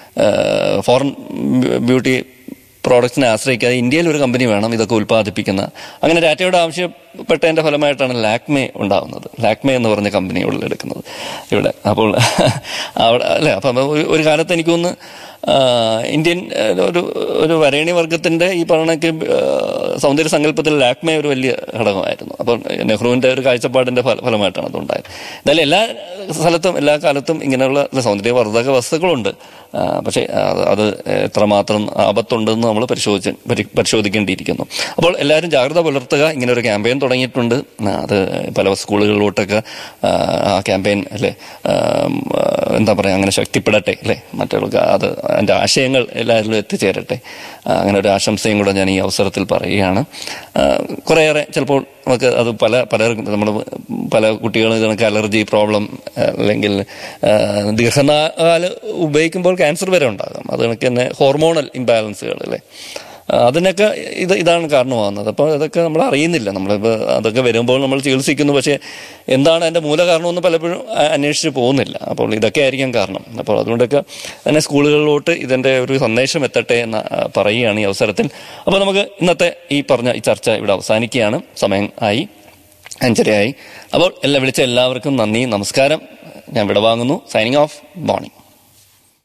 ഫോറിൻ ബ്യൂട്ടി പ്രോഡക്ട്സിനെ ആശ്രയിക്കാതെ ഇന്ത്യയിൽ ഒരു കമ്പനി വേണം ഇതൊക്കെ ഉൽപ്പാദിപ്പിക്കുന്ന അങ്ങനെ ടാറ്റയോട് ആവശ്യപ്പെട്ടതിന്റെ ഫലമായിട്ടാണ് ലാക്മേ ഉണ്ടാവുന്നത് ലാക്മേ എന്ന് പറഞ്ഞ കമ്പനി ഉള്ളെടുക്കുന്നത് ഇവിടെ അപ്പോൾ അവിടെ അല്ലേ അപ്പം ഒരു- ഒരു കാലത്ത് എനിക്ക് തോന്നുന്നു ആ, ഇന്ത്യൻ ആ, ഒരു ഒരു വരേണി വർഗത്തിന്റെ ഈ പറഞ്ഞ സൗന്ദര്യ സങ്കല്പത്തിൽ ലാക്മേ ഒരു വലിയ ഘടകമായിരുന്നു അപ്പോൾ നെഹ്റുവിന്റെ ഒരു കാഴ്ചപ്പാടിന്റെ ഫല- ഫലമായിട്ടാണ് അതുണ്ടായത് എന്തായാലും എല്ലാ സ്ഥലത്തും എല്ലാ കാലത്തും ഇങ്ങനെയുള്ള സൗന്ദര്യവർദ്ധക വസ്തുക്കളുണ്ട് ആ, പക്ഷേ അത് അത് എത്രമാത്രം ആപത്തുണ്ടെന്ന് നമ്മൾ പരിശോധിച്ച് പരി- പരിശോധിക്കേണ്ടിയിരിക്കുന്നു അപ്പോൾ എല്ലാവരും ജാഗ്രത പുലർത്തുക ഇങ്ങനെ ഒരു ക്യാമ്പയിൻ തുടങ്ങിയിട്ടുണ്ട് ആ, അത് പല സ്കൂളുകളിലോട്ടൊക്കെ ആ, ആ ക്യാമ്പയിൻ അല്ലേ ആം, ആ, എന്താ പറയുക അങ്ങനെ ശക്തിപ്പെടട്ടെ അല്ലേ മറ്റുള്ള അത് അതിൻ്റെ ആശയങ്ങൾ എല്ലാവരിലും എത്തിച്ചേരട്ടെ ആ, അങ്ങനെ ഒരു ആശംസയും കൂടെ ഞാൻ ഈ അവസരത്തിൽ പറയുകയാണ് ആ, കുറേയേറെ ചിലപ്പോൾ നമുക്ക് അത് പല പലർക്കും നമ്മൾ പല കുട്ടികളും ഇതൊക്കെ അലർജി പ്രോബ്ലം അല്ലെങ്കിൽ ആ, ദീർഘകാല ഉപയോഗിക്കുമ്പോൾ ക്യാൻസർ വരെ ഉണ്ടാകാം അത് കണക്ക് തന്നെ ഹോർമോണൽ ഇംബാലൻസുകൾ അല്ലേ ആ, അതിനൊക്കെ ഇത് ഇതാണ് കാരണമാകുന്നത് അപ്പോൾ അതൊക്കെ നമ്മൾ അറിയുന്നില്ല നമ്മളിപ്പോൾ അതൊക്കെ വരുമ്പോൾ നമ്മൾ ചികിത്സിക്കുന്നു പക്ഷേ എന്താണ് അതിൻ്റെ മൂലകാരണമെന്ന് പലപ്പോഴും അ- അന്വേഷിച്ച് പോകുന്നില്ല അപ്പോൾ ഇതൊക്കെ ആയിരിക്കാം കാരണം അപ്പോൾ അതുകൊണ്ടൊക്കെ തന്നെ സ്കൂളുകളിലോട്ട് ഇതിൻ്റെ ഒരു സന്ദേശം എത്തട്ടെ എന്ന് ആ, പറയുകയാണ് ഈ അവസരത്തിൽ അപ്പോൾ നമുക്ക് ഇന്നത്തെ ഈ പറഞ്ഞ ഈ ചർച്ച ഇവിടെ അവസാനിക്കുകയാണ് സമയം ആയി അഞ്ചരയായി അപ്പോൾ എല്ലാം വിളിച്ച എല്ലാവർക്കും നന്ദി നമസ്കാരം ഞാൻ വിടവാങ്ങുന്നു സൈനിങ് ഓഫ് മോർണിംഗ്